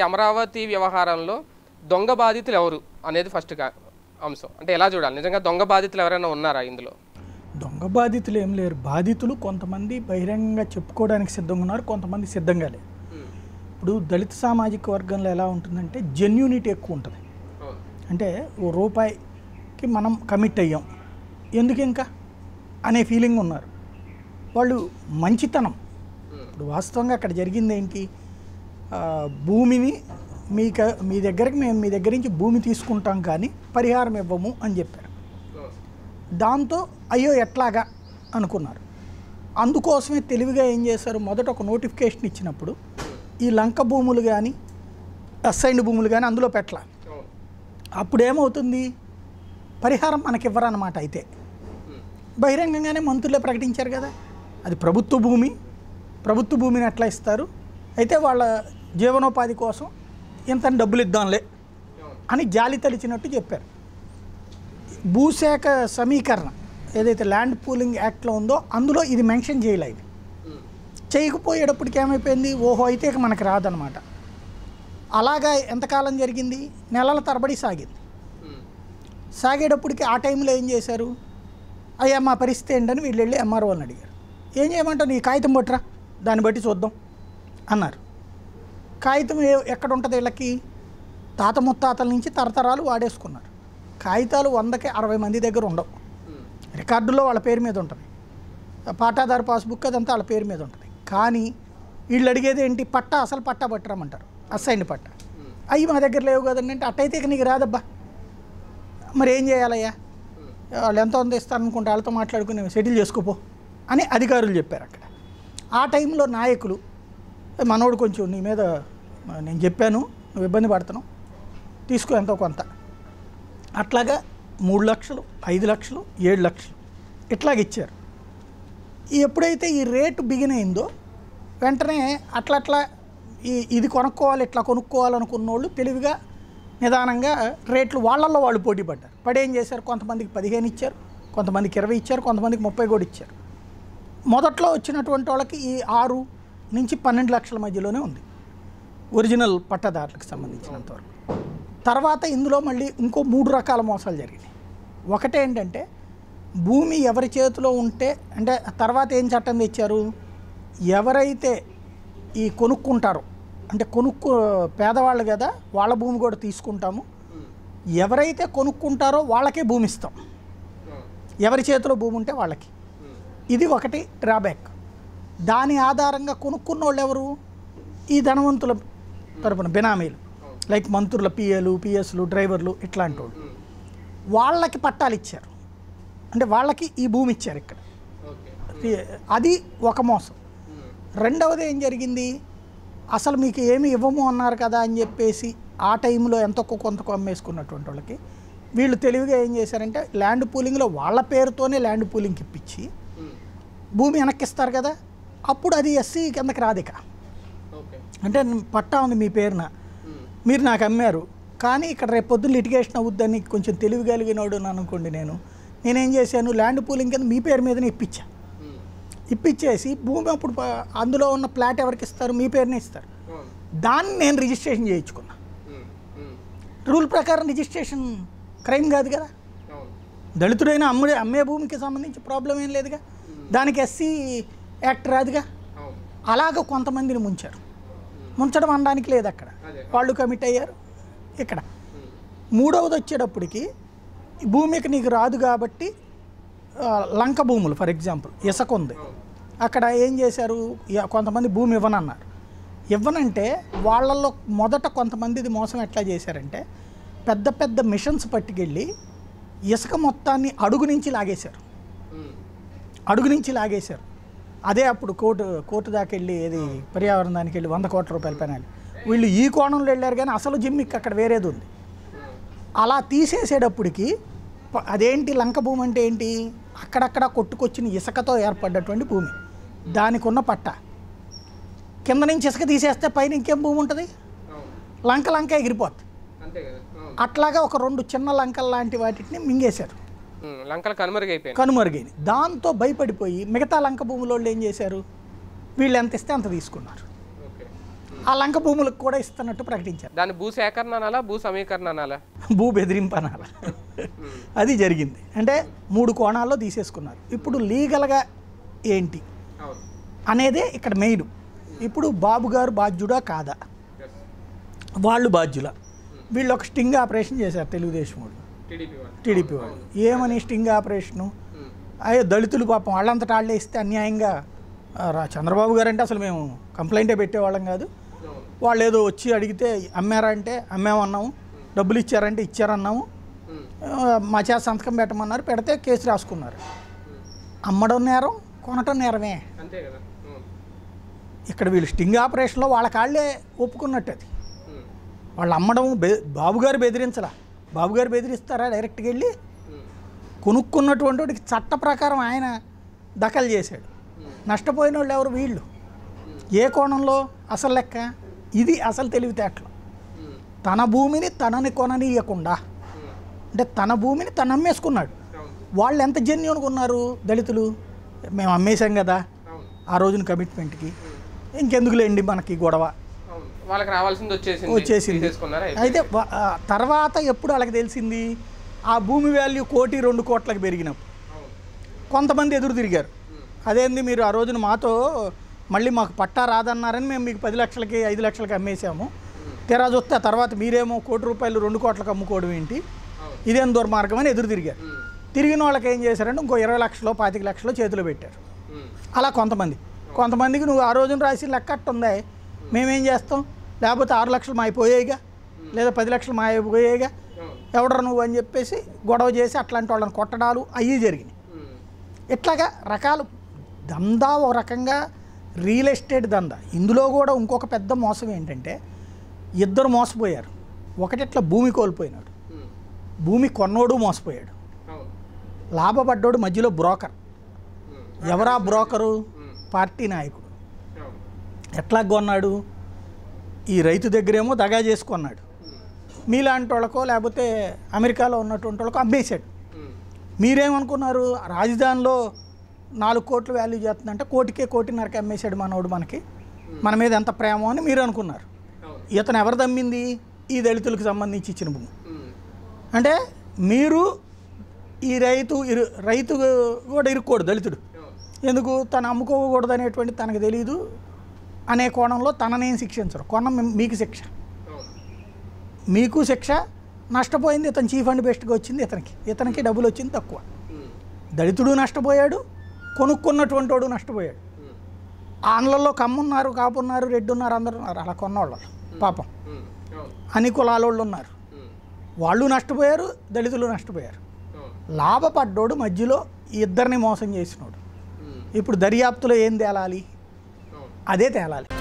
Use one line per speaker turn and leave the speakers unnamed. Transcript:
అమరావతి వ్యవహారంలో దొంగ బాధితులు ఎవరు అనేది ఫస్ట్ కా- అంశం అంటే ఎలా చూడాలి నిజంగా దొంగ బాధితులు ఎవరైనా ఉన్నారా ఇందులో
దొంగ బాధితులు ఏం లేరు బాధితులు కొంతమంది బహిరంగంగా చెప్పుకోవడానికి సిద్ధంగా ఉన్నారు కొంతమంది సిద్ధంగా లేరు ఇప్పుడు దళిత సామాజిక వర్గంలో ఎలా ఉంటుందంటే జెన్యూనిటీ ఎక్కువ ఉంటుంది అంటే ఓ రూపాయికి మనం కమిట్ అయ్యాం ఎందుకు ఇంకా అనే ఫీలింగ్ ఉన్నారు వాళ్ళు మంచితనం ఇప్పుడు వాస్తవంగా అక్కడ జరిగింది ఏంటి ఆ, భూమిని మీకు మీ దగ్గరికి మేము మీ దగ్గర నుంచి భూమి తీసుకుంటాం కానీ పరిహారం ఇవ్వము అని చెప్పారు దాంతో అయ్యో ఎట్లాగా అనుకున్నారు అందుకోసమే తెలివిగా ఏం చేశారు మొదట ఒక నోటిఫికేషన్ ఇచ్చినప్పుడు ఈ లంక భూములు కానీ అసైన్డ్ భూములు కానీ అందులో పెట్టాలి అప్పుడు ఏమవుతుంది పరిహారం మనకి ఇవ్వరన్నమాట అయితే బహిరంగంగానే మంత్రులే ప్రకటించారు కదా అది ప్రభుత్వ భూమి ప్రభుత్వ భూమిని ఎట్లా ఇస్తారు అయితే వాళ్ళ జీవనోపాధి కోసం ఇంత డబ్బులు ఇద్దాంలే అని జాలి తలిచినట్టు చెప్పారు భూశాఖ సమీకరణ ఏదైతే ల్యాండ్ పూలింగ్ యాక్ట్లో ఉందో అందులో ఇది మెన్షన్ చేయలేదు చేయకపోయేటప్పటికి ఏమైపోయింది ఓహో అయితే ఇక మనకి రాదనమాట అలాగా ఎంతకాలం జరిగింది నెలల తరబడి సాగింది సాగేటప్పటికి ఆ టైంలో ఏం చేశారు అయ్యా మా పరిస్థితి ఏంటని వీళ్ళు వెళ్ళి ఎంఆర్ఓ వాళ్ళని అడిగారు ఏం చేయమంటావు నీ కాగితం పట్టురా దాన్ని బట్టి చూద్దాం అన్నారు కాగితం ఏ- ఎక్కడ ఉంటుంది వీళ్ళకి తాత ముత్తాతల నుంచి తరతరాలు వాడేసుకున్నారు కాగితాలు వందకి అరవై మంది దగ్గర ఉండవు రికార్డుల్లో వాళ్ళ పేరు మీద ఉంటుంది పాటాదారు పాస్బుక్ అదంతా వాళ్ళ పేరు మీద ఉంటుంది కానీ వీళ్ళు అడిగేది ఏంటి పట్టా అసలు పట్టా పట్టరామంటారు అసైన్ పట్టా అవి మా దగ్గర లేవు కదండి అంటే అట్టయితే ఇక నీకు రాదబ్బా మరి ఏం చేయాలయ్యా వాళ్ళు ఎంత ఉంది ఇస్తారనుకుంటే వాళ్ళతో మాట్లాడుకుని సెటిల్ చేసుకోపో అని అధికారులు చెప్పారు అక్కడ ఆ టైంలో నాయకులు "ఏ, మనోడు కొంచెం నీ మీద ఆ, నేను చెప్పాను నువ్వు ఇబ్బంది పడుతున్నావు తీసుకో ఎంతో కొంత అట్లాగా మూడు లక్షలు ఐదు లక్షలు ఏడు లక్షలు ఇట్లాగ ఇచ్చారు ఈ ఎప్పుడైతే ఈ రేటు బిగిన్ అయిందో వెంటనే అట్లా అట్లా ఈ ఇది కొనుక్కోవాలి ఇట్లా కొనుక్కోవాలనుకున్న వాళ్ళు తెలివిగా నిదానంగా రేట్లు వాళ్ళల్లో వాళ్ళు పోటీ పడ్డారు పడి ఏం చేశారు కొంతమందికి పదిహేను ఇచ్చారు కొంతమందికి ఇరవై ఇచ్చారు కొంతమందికి ముప్పై కూడా ఇచ్చారు మొదట్లో వచ్చినటువంటి వాళ్ళకి ఈ ఆరు నుంచి పన్నెండు లక్షల మధ్యలోనే ఉంది ఒరిజినల్ పట్టదారులకు సంబంధించినంతవరకు తర్వాత ఇందులో మళ్ళీ ఇంకో మూడు రకాల మోసాలు జరిగినాయి ఒకటేంటంటే భూమి ఎవరి చేతిలో ఉంటే అంటే తర్వాత ఏం చట్టం తెచ్చారు ఎవరైతే ఈ కొనుక్కుంటారో అంటే కొనుక్కు పేదవాళ్ళు కదా వాళ్ళ భూమి కూడా తీసుకుంటాము ఎవరైతే కొనుక్కుంటారో వాళ్ళకే భూమి ఇస్తాం ఎవరి చేతిలో భూమి ఉంటే వాళ్ళకి ఇది ఒకటి డ్రాబ్యాక్ దాని ఆధారంగా కొనుక్కున్న వాళ్ళు ఎవరు ఈ ధనవంతుల తరపున బినామీలు లైక్ మంత్రుల పిఏలు పిఎస్లు డ్రైవర్లు ఇట్లాంటి వాళ్ళు వాళ్ళకి పట్టాలు ఇచ్చారు అంటే వాళ్ళకి ఈ భూమి ఇచ్చారు ఇక్కడ అది ఒక మోసం రెండవది ఏం జరిగింది అసలు మీకు ఏమి ఇవ్వము అన్నారు కదా అని చెప్పేసి ఆ టైంలో ఎంతో కొంత అమ్మేసుకున్నటువంటి వాళ్ళకి వీళ్ళు తెలివిగా ఏం చేశారంటే ల్యాండ్ పూలింగ్లో వాళ్ళ పేరుతోనే ల్యాండ్ పూలింగ్కి ఇప్పించి భూమి వెనక్కిస్తారు కదా అప్పుడు అది ఎస్సీ కిందకి రాదు ఇక అంటే పట్టా ఉంది మీ పేరున మీరు నాకు అమ్మారు కానీ ఇక్కడ రేపు పొద్దున్న లిటిగేషన్ అవుద్దని కొంచెం తెలివి కలిగినోడు అనుకోండి నేను నేనేం చేశాను ల్యాండ్ పూలింగ్ కింద మీ పేరు మీదనే ఇప్పించా ఇప్పించేసి భూమి అప్పుడు ప- అందులో ఉన్న ప్లాట్ ఎవరికి ఇస్తారు మీ పేరునే ఇస్తారు దాన్ని నేను రిజిస్ట్రేషన్ చేయించుకున్నా రూల్ ప్రకారం రిజిస్ట్రేషన్ క్రైమ్ కాదు కదా దళితుడైన అమ్ముడే అమ్మే భూమికి సంబంధించి ప్రాబ్లం ఏం లేదుగా దానికి ఎస్సీ యాక్ట్ రాదుగా అలాగ కొంతమందిని ముంచారు ముంచడం అనడానికి లేదు అక్కడ వాళ్ళు కమిట్ అయ్యారు ఇక్కడ మూడవది వచ్చేటప్పటికి ఈ భూమికి నీకు రాదు కాబట్టి ఆ, లంక భూములు ఫర్ ఎగ్జాంపుల్ ఇసుక ఉంది అక్కడ ఏం చేశారు ఇ- కొంతమంది భూమి ఇవ్వనన్నారు ఇవ్వనంటే వాళ్ళల్లో మొదట కొంతమందిది మోసం ఎట్లా చేశారంటే పెద్ద పెద్ద మిషన్స్ పట్టుకెళ్ళి ఇసుక మొత్తాన్ని అడుగు నుంచి లాగేశారు అడుగు నుంచి లాగేశారు అదే అప్పుడు కోర్టు కోర్టు దాకా వెళ్ళి ఏది పర్యావరణ దానికి వెళ్ళి వంద కోట్ల రూపాయల పెనాలి వీళ్ళు ఈ కోణంలో వెళ్ళారు కానీ అసలు జిమ్మిక్ అక్కడ వేరేది ఉంది అలా తీసేసేటప్పటికి ప- అదేంటి లంక భూమి అంటే ఏంటి అక్కడక్కడ కొట్టుకొచ్చిన ఇసుకతో ఏర్పడ్డటువంటి భూమి దానికి ఉన్న పట్ట కింద నుంచి ఇసుక తీసేస్తే పైన ఇంకేం భూమి ఉంటుంది లంక లంక ఎగిరిపోద్ది
అంతే కదా
అట్లాగా ఒక రెండు చిన్న లంకలు లాంటి వాటిని మింగేశారు
లంకలు కనుమరుగైపోయింది
కనుమరుగైంది దాంతో భయపడిపోయి మిగతా లంక భూముల వాళ్ళు ఏం చేశారు వీళ్ళు ఎంత ఇస్తే అంత తీసుకున్నారు
ఓకే
ఆ లంక భూములకు కూడా ఇస్తున్నట్టు ప్రకటించారు
దాన్ని భూ సేకరణ అనాలా భూ సమీకరణ అనాలా
భూ బెదిరింపు అనాల అది జరిగింది అంటే మూడు కోణాల్లో తీసేసుకున్నారు ఇప్పుడు లీగల్గా ఏంటి
అవును
అనేదే ఇక్కడ మెయిన్ ఇప్పుడు బాబు గారు బాధ్యుడా కాదా వాళ్ళు బాధ్యుల వీళ్ళు ఒక స్టింగ్ ఆపరేషన్ చేశారు తెలుగుదేశం వాళ్ళు
టీడీపీ వాళ్ళు
టీడీపీ వాళ్ళు ఏమని స్టింగ్ ఆపరేషను
ఉమ్.
అయ్యో దళితులు పాపం వాళ్ళంతటా వాళ్ళే ఇస్తే అన్యాయంగా ఆ, రా చంద్రబాబు గారు అంటే అసలు మేము కంప్లైంటే పెట్టేవాళ్ళం కాదు
అవును
వాళ్ళు ఏదో వచ్చి అడిగితే అమ్మారా అంటే అమ్మామన్నాము డబ్బులు ఇచ్చారంటే ఇచ్చారన్నాము
ఉమ్.
ఆ, మా చేత సంతకం పెట్టమన్నారు పెడితే కేసు రాసుకున్నారు అమ్మడం నేరం కొనటం నేరమే
అంతే కదా ఉమ్.
ఇక్కడ వీళ్ళు స్టింగ్ ఆపరేషన్లో వాళ్ళ కాళ్ళే ఒప్పుకున్నట్టు అది
ఉమ్.
వాళ్ళు అమ్మడం బె బాబుగారు బెదిరించలా బాబుగారు బెదిరిస్తారా డైరెక్ట్గా వెళ్ళి
ఉమ్.
కొనుక్కున్నటువంటి వాడికి చట్ట ప్రకారం ఆయన దఖలు చేశాడు నష్టపోయిన వాళ్ళు ఎవరు వీళ్ళు ఏ కోణంలో అసలు లెక్క ఇది అసలు తెలివితేటలు
ఉమ్.
తన భూమిని తనని కొననీయకుండా
ఉమ్.
అంటే తన భూమిని తను అమ్మేసుకున్నాడు
అవును
వాళ్ళు ఎంత జెన్యున్గా ఉన్నారు దళితులు మేము అమ్మేశాం కదా
అవును
ఆ రోజున కమిట్మెంట్కి ఇంకెందుకులేండి మనకి గొడవ
అవును వాళ్ళకి రావాల్సింది వచ్చేసింది
వచ్చేసింది
తీసేసుకున్నారా
అయితే వ- ఆ తర్వాత ఎప్పుడు వాళ్ళకి తెలిసింది ఆ భూమి వాల్యూ కోటి రెండు కోట్లకు పెరిగినప్పుడు
అవును
కొంతమంది ఎదురు తిరిగారు అదేంది మీరు ఆ రోజున మాతో మళ్ళీ మాకు పట్టా రాదన్నారని మేము మీకు పది లక్షలకి ఐదు లక్షలకి అమ్మేశాము తీరా చూస్తే ఆ తర్వాత మీరేమో కోటి రూపాయలు రెండు కోట్లకు అమ్ముకోవడం ఏంటి
అవును
ఇదేం దుర్మార్గం అని ఎదురు తిరిగారు
ఉమ్.
తిరిగిన వాళ్ళకి ఏం చేశారంటే ఇంకో ఇరవై లక్షలు పాతిక లక్షలు చేతిలో పెట్టారు
ఉమ్.
అలా కొంతమంది కొంతమందికి నువ్వు ఆ రోజున రాసి లెక్కట్టు ఉంది మేమేం చేస్తాం లేకపోతే ఆరు లక్షలు మా అయిపోయాయిగా లేదా పది లక్షలు మా అయిపోయాయిగా
అవును
ఎవడరు నువ్వు అని చెప్పేసి గొడవ చేసి అట్లాంటి వాళ్ళని కొట్టడాలు అవి జరిగినాయి
ఉమ్.
ఇట్లాగా రకాలు దందా ఒక రకంగా రియల్ ఎస్టేట్ దందా ఇందులో కూడా ఇంకొక పెద్ద మోసం ఏంటంటే ఇద్దరు మోసపోయారు ఒకటి ఇట్లా భూమి కోల్పోయినాడు
ఉమ్.
భూమి కొన్నోడు మోసపోయాడు
అవును
లాభపడ్డోడు మధ్యలో బ్రోకర్
ఉమ్.
ఎవరా బ్రోకరు
ఉమ్.
పార్టీ నాయకుడు
అవును
ఎట్లా కొన్నాడు ఈ రైతు దగ్గరేమో దగా చేసుకున్నాడు మీలాంటి వాళ్ళకో లేకపోతే అమెరికాలో ఉన్నటువంటి వాళ్ళకో అమ్మేశాడు
ఉమ్.
మీరేమనుకున్నారు రాజధానిలో నాలుగు కోట్లు వాల్యూ చేస్తుందంటే కోటికే కోటిన్నరకి అమ్మేశాడు మనోడు మనకి మన మీద ఎంత ప్రేమ అని మీరు అనుకున్నారు
అవును
ఇతను ఎవరు దమ్మింది ఈ దళితులకు సంబంధించి ఇచ్చిన భూమి
ఉమ్.
అంటే మీరు ఈ రైతు ఇరు రైతు కూడా ఇరుక్కోడు దళితుడు
అవును
ఎందుకు తను అమ్ముకోకూడదు అనేటువంటి తనకు తెలియదు అనే కోణంలో తననేం శిక్షించరు కొన్న మీ- మీకు శిక్ష
అవును
మీకు శిక్ష నష్టపోయింది ఇతను చీఫ్ అండ్ బెస్ట్గా వచ్చింది ఇతనికి ఇతనికి డబ్బులు వచ్చింది తక్కువ
ఉమ్.
దళితుడు నష్టపోయాడు కొనుక్కున్నటువంటి వాడు నష్టపోయాడు
ఉమ్.
ఆంధ్రలో కమ్మున్నారు కాపున్నారు రెడ్డి ఉన్నారు అందరూ ఉన్నారు అలా కొన్నవాళ్ళు పాపం
ఉమ్. అవును
అన్ని కులాల వాళ్ళు ఉన్నారు
ఉమ్.
వాళ్ళు నష్టపోయారు దళితులు నష్టపోయారు
అవును
లాభపడ్డోడు మధ్యలో ఈ ఇద్దరిని మోసం చేసినోడు
ఉమ్.
ఇప్పుడు దర్యాప్తులో ఏం తేలాలి
అవును
అదే తేలాలి